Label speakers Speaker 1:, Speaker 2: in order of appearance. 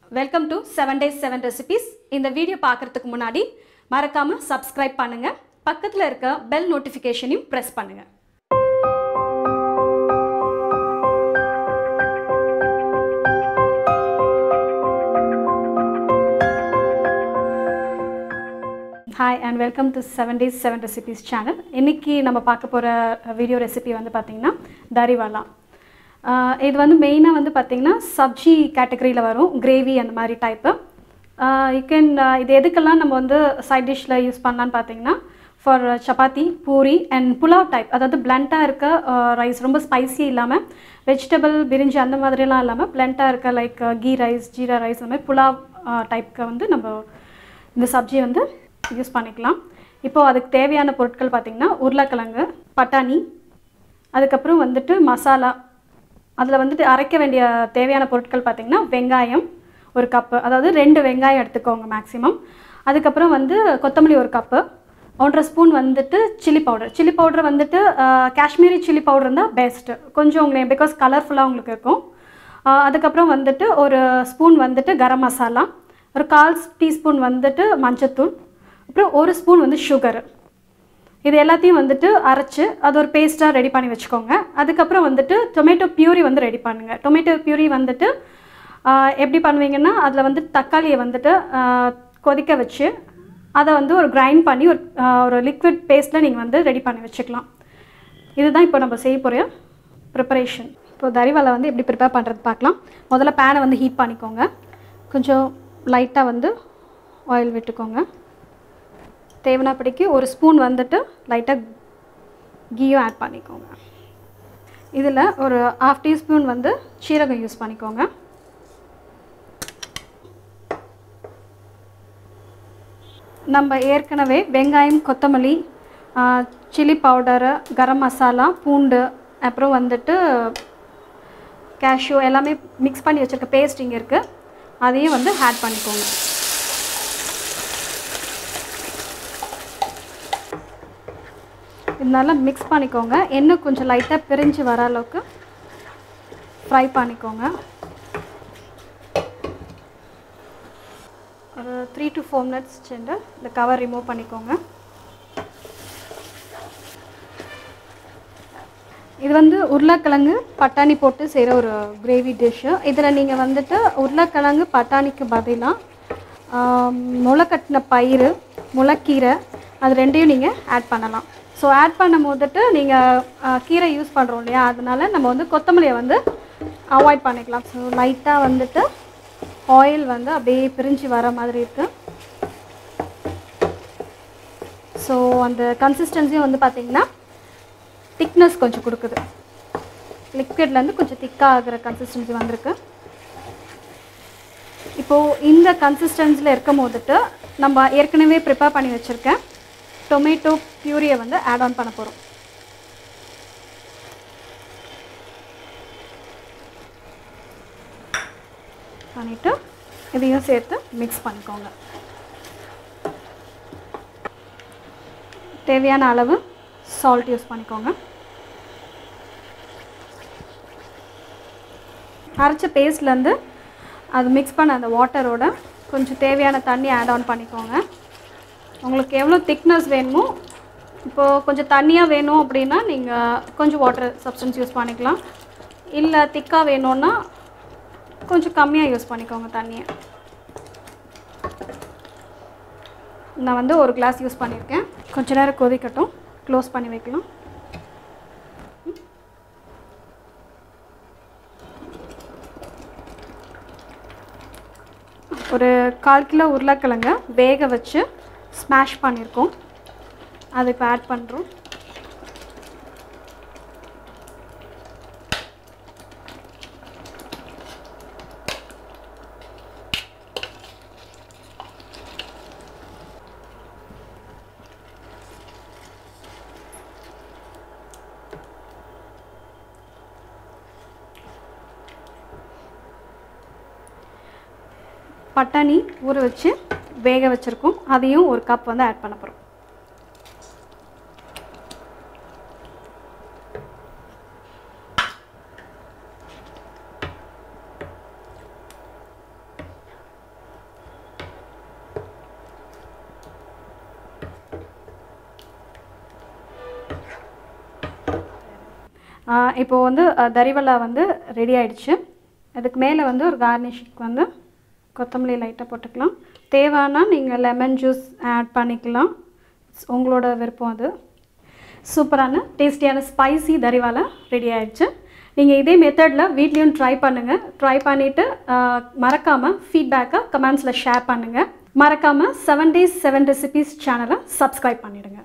Speaker 1: welcome to seven days seven recipes இந்த video பார்க்குறதுக்கு முன்னாடி மறக்காமல் சப்ஸ்கிரைப் பண்ணுங்கள் பக்கத்தில் இருக்க பெல் நோட்டிஃபிகேஷனையும் ப்ரெஸ் பண்ணுங்கள் hi and welcome to seven days seven recipes channel இன்றைக்கி நம்ம பார்க்க போகிற வீடியோ ரெசிபி வந்து பார்த்திங்கன்னா தரிவாலா ஆஹ் இது வந்து மெயினாக வந்து பார்த்திங்கன்னா சப்ஜி கேட்டகரியில் வரும் கிரேவி அந்த மாதிரி டைப்பு யூ கேன் இது எதுக்கெல்லாம் நம்ம வந்து சைட் டிஷ்ஷில் யூஸ் பண்ணலான்னு பார்த்தீங்கன்னா for chapati puri and pulao type அதாவது பிளண்ட்டாக இருக்க ரைஸ் ரொம்ப ஸ்பைசி இல்லாமல் வெஜிடபிள் பிரிஞ்சி அந்த மாதிரிலாம் இல்லாமல் பிளண்ட்டாக இருக்க like ghee rice jeera rice அந்த மாதிரி புலாவ் டைப்க்கு வந்து நம்ம இந்த சப்ஜி வந்து யூஸ் பண்ணிக்கலாம் இப்போது அதுக்கு தேவையான பொருட்கள் பார்த்திங்கன்னா உருளைக்கிழங்கு பட்டாணி அதுக்கப்புறம் வந்துட்டு மசாலா அதில் வந்துட்டு அரைக்க வேண்டிய தேவையான பொருட்கள் பார்த்திங்கன்னா வெங்காயம் ஒரு கப்பு அதாவது ரெண்டு வெங்காயம் எடுத்துக்கோங்க மேக்ஸிமம் அதுக்கப்புறம் வந்து கொத்தமல்லி ஒரு கப்பு ஒன்றரை ஸ்பூன் வந்துட்டு சில்லி பவுடர் சில்லி பவுடர் வந்துட்டு ஆஹ், காஷ்மீரி சில்லி பவுடர் இருந்தால் பெஸ்ட்டு கொஞ்சம் உங்களுக்கு பிகாஸ் கலர்ஃபுல்லாக உங்களுக்கு இருக்கும் ஆஹ், அதுக்கப்புறம் வந்துட்டு ஒரு ஸ்பூன் வந்துட்டு கரம் மசாலா ஒரு கால் டீஸ்பூன் வந்துட்டு மஞ்சத்தூள் அப்புறம் ஒரு ஸ்பூன் வந்து சுகர் இது எல்லாத்தையும் வந்துட்டு அரைச்சு அது ஒரு பேஸ்ட்டாக ரெடி பண்ணி வச்சுக்கோங்க அதுக்கப்புறம் வந்துட்டு டொமேட்டோ பியூரி வந்து ரெடி பண்ணுங்கள் டொமேட்டோ பியூரி வந்துட்டு ஆஹ், எப்படி பண்ணுவீங்கன்னா அதில் வந்து தக்காளியை வந்துட்டு ஆஹ், கொதிக்க வச்சு அதை வந்து ஒரு கிரைண்ட் பண்ணி ஒரு ஆஹ், ஒரு லிக்விட் பேஸ்ட்டில் நீங்கள் வந்து ரெடி பண்ணி வச்சுக்கலாம் இதுதான் இப்போ நம்ம செய்ய போகிற ப்ரிப்பரேஷன் இப்போ தரிவாலை வந்து எப்படி ப்ரிப்பேர் பண்ணுறது பார்க்கலாம் முதல்ல பேனை வந்து ஹீட் பண்ணிக்கோங்க கொஞ்சம் லைட்டாக வந்து ஆயில் விட்டுக்கோங்க தேவனாப்படிக்கு ஒரு ஸ்பூன் வந்துட்டு லைட்டாக கீயும் ஆட் பண்ணிக்கோங்க இதில் ஒரு ஹாஃப் டீஸ்பூன் வந்து சீரகம் யூஸ் பண்ணிக்கோங்க நம்ம ஏற்கனவே வெங்காயம் கொத்தமல்லி சில்லி பவுடரு கரம் மசாலா பூண்டு அப்புறம் வந்துட்டு கேஷ்யூ எல்லாமே மிக்ஸ் பண்ணி வச்சுருக்க பேஸ்ட் இங்கே இருக்குது அதையும் வந்து ஆட் பண்ணிக்கோங்க இதனால மிக்ஸ் பண்ணிக்கோங்க எண்ணெய் கொஞ்சம் லைட்டாக பிரிஞ்சு வர அளவுக்கு ஃப்ரை பண்ணிக்கோங்க ஒரு த்ரீ டு ஃபோர் மினிட்ஸ் சென்று இந்த கவர் ரிமூவ் பண்ணிக்கோங்க இது வந்து உருளைக்கிழங்கு பட்டாணி போட்டு செய்கிற ஒரு கிரேவி டிஷ்ஷு இதில் நீங்கள் வந்துட்டு உருளைக்கிழங்கு பட்டாணிக்கு பதிலாக முளைக்கட்டின பயிறு முளைக்கீரை அது ரெண்டையும் நீங்கள் ஆட் பண்ணலாம் ஸோ ஆட் பண்ணும் போதுட்டு நீங்கள் கீரை யூஸ் பண்ணுறோம் இல்லையா அதனால நம்ம வந்து கொத்தமல்லியை வந்து அவாய்ட் பண்ணிக்கலாம் ஸோ லைட்டாக வந்துட்டு ஆயில் வந்து அப்படியே பிரிஞ்சு வர மாதிரி இருக்குது ஸோ அந்த கன்சிஸ்டன்சியும் வந்து பார்த்திங்கன்னா திக்னஸ் கொஞ்சம் கொடுக்குது லிக்விட்லேருந்து கொஞ்சம் திக்காக ஆகிற கன்சிஸ்டன்சி வந்திருக்கு இப்போது இந்த கன்சிஸ்டன்சியில் இருக்கும் போதுட்டு நம்ம ஏற்கனவே ப்ரிப்பேர் பண்ணி வச்சுருக்கேன் டொமேட்டோ பியூரியை வந்து ஆட் ஆன் பண்ண போகிறோம் பண்ணிவிட்டு இதையும் சேர்த்து மிக்ஸ் பண்ணிக்கோங்க தேவையான அளவு சால்ட் யூஸ் பண்ணிக்கோங்க அரைச்ச பேஸ்ட்லேருந்து அது மிக்ஸ் பண்ண அந்த வாட்டரோட கொஞ்சம் தேவையான தண்ணி ஆட் ஆன் பண்ணிக்கோங்க உங்களுக்கு எவ்வளோ திக்னஸ் வேணுமோ இப்போது கொஞ்சம் தண்ணியாக வேணும் அப்படின்னா நீங்கள் கொஞ்சம் வாட்டர் சப்ஸ்டன்ஸ் யூஸ் பண்ணிக்கலாம் இல்லை திக்காக வேணும்னா கொஞ்சம் கம்மியாக யூஸ் பண்ணிக்கோங்க தண்ணியை நான் வந்து ஒரு கிளாஸ் யூஸ் பண்ணியிருக்கேன் கொஞ்ச நேரம் கொதிக்கட்டும் க்ளோஸ் பண்ணி வைக்கலாம் ஒரு கால் கிலோ உருளைக்கிழங்க வேக வச்சு ஸ்மாஷ் பண்ணியிருக்கோம் அதை இப்போ ஆட் பண்ணுறோம் பட்டாணி ஊற வச்சு வேக வச்சுருக்கோம் அதையும் ஒரு கப் வந்து ஆட் பண்ண போகிறோம் இப்போ வந்து அஹ், தரிவலா வந்து ரெடி ஆயிடுச்சு அதுக்கு மேலே வந்து ஒரு கார்னிஷுக்கு வந்து கொத்தமல்லி லைட்டாக போட்டுக்கலாம் தேவைன்னா நீங்கள் லெமன் ஜூஸ் ஆட் பண்ணிக்கலாம் உங்களோட விருப்பம் அது சூப்பரான டேஸ்டியான ஸ்பைசி தரிவாலா ரெடி ஆயிடுச்சு நீங்கள் இதே மெத்தடில் வீட்லேயும் ட்ரை பண்ணுங்கள் ட்ரை பண்ணிவிட்டு மறக்காமல் ஃபீட்பேக்கை கமெண்ட்ஸில் ஷேர் பண்ணுங்கள் மறக்காமல் செவன் டேஸ் செவன் ரெசிபீஸ் சேனலை சப்ஸ்கிரைப் பண்ணிவிடுங்க